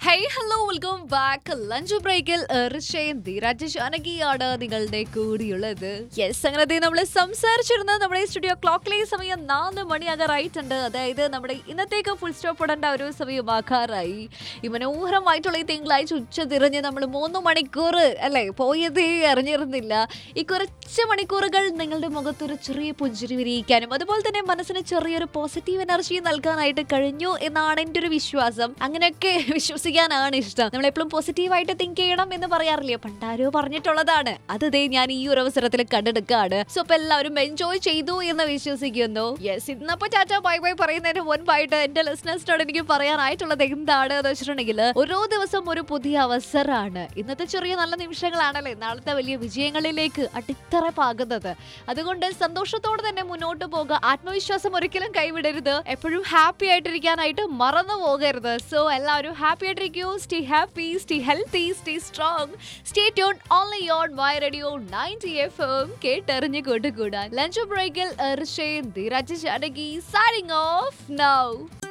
hey hello welcome back lunch ബ്രേക്കിൽ ഋഷയും ധീരാജ് ജാനകിയാണ് നിങ്ങളുടെ കൂടിയുള്ളത് യെസ് അങ്ങനെ ദേ നമ്മൾ സംസാരിച്ചിരുന്നത് നമ്മുടെ സ്റ്റുഡിയോ ക്ലോക്കിലെ സമയം നാല് മണിയാകാറായിട്ടുണ്ട് അതായത് നമ്മുടെ ഇന്നത്തേക്ക് ഫുൾ സ്റ്റോപ്പ് ഇടേണ്ട ഒരു സമയമാകാറായി ഈ മനോഹരമായിട്ടുള്ള ഈ തിങ്കളാഴ്ച ഉച്ച തിരിഞ്ഞ് നമ്മൾ മൂന്ന് മണിക്കൂർ അല്ലേ പോയതേ അറിഞ്ഞിരുന്നില്ല ഈ കുറച്ച് മണിക്കൂറുകൾ നിങ്ങളുടെ മുഖത്തൊരു ചെറിയ പുഞ്ചിരി വിരിയിക്കാനും അതുപോലെ തന്നെ മനസ്സിന് ചെറിയൊരു പോസിറ്റീവ് എനർജി നൽകാനായിട്ട് കഴിഞ്ഞു എന്നാണ് എൻ്റെ ഒരു വിശ്വാസം അങ്ങനെയൊക്കെ വിശ്വസിക്കാനാണ് ഇഷ്ടം നമ്മൾ എപ്പോഴും പോസിറ്റീവായിട്ട് തിങ്ക് ചെയ്യണം എന്ന് പറയാറില്ലേ പണ്ടാരോ പറഞ്ഞിട്ടുള്ളതാണ് അത് ദേ ഞാൻ ഈ ഒരു അവസരത്തിൽ കണ്ടെടുക്കുകയാണ് സോ അപ്പൊ എല്ലാവരും എൻജോയ് ചെയ്തു എന്ന് വിശ്വസിക്കുന്നു യെസ് ഇന്നപ്പോ ചാച്ച ബൈ ബൈ പറയുന്നതിന് മുൻപായിട്ട് എന്റെ ലിസ്ണേഴ്സിനോട് എനിക്ക് പറയാനായിട്ടുള്ളത് എന്താണ് എന്ന് വെച്ചിട്ടുണ്ടെങ്കിൽ ഓരോ ദിവസം ഒരു പുതിയ അവസരമാണ് ഇന്നത്തെ ചെറിയ നല്ല നിമിഷങ്ങളാണല്ലേ നാളത്തെ വലിയ വിജയങ്ങളിലേക്ക് അടിത്തറ പാകുന്നത് അതുകൊണ്ട് സന്തോഷത്തോടെ തന്നെ മുന്നോട്ട് പോകുക ആത്മവിശ്വാസം ഒരിക്കലും കൈവിടരുത് എപ്പോഴും ഹാപ്പി ആയിട്ടിരിക്കാനായിട്ട് മറന്നു പോകരുത് സോ എല്ലാവരും ഹാപ്പി ആയിട്ടിരിക്കൂ stay happy stay healthy stay strong stay tune only on my radio ninety F M കേട്ടറിഞ്ഞ് കൂട്ടുകൂടാൻ ലഞ്ച് ബ്രേക്കിൽ ഋഷേ Dheeraj Janaki signing off now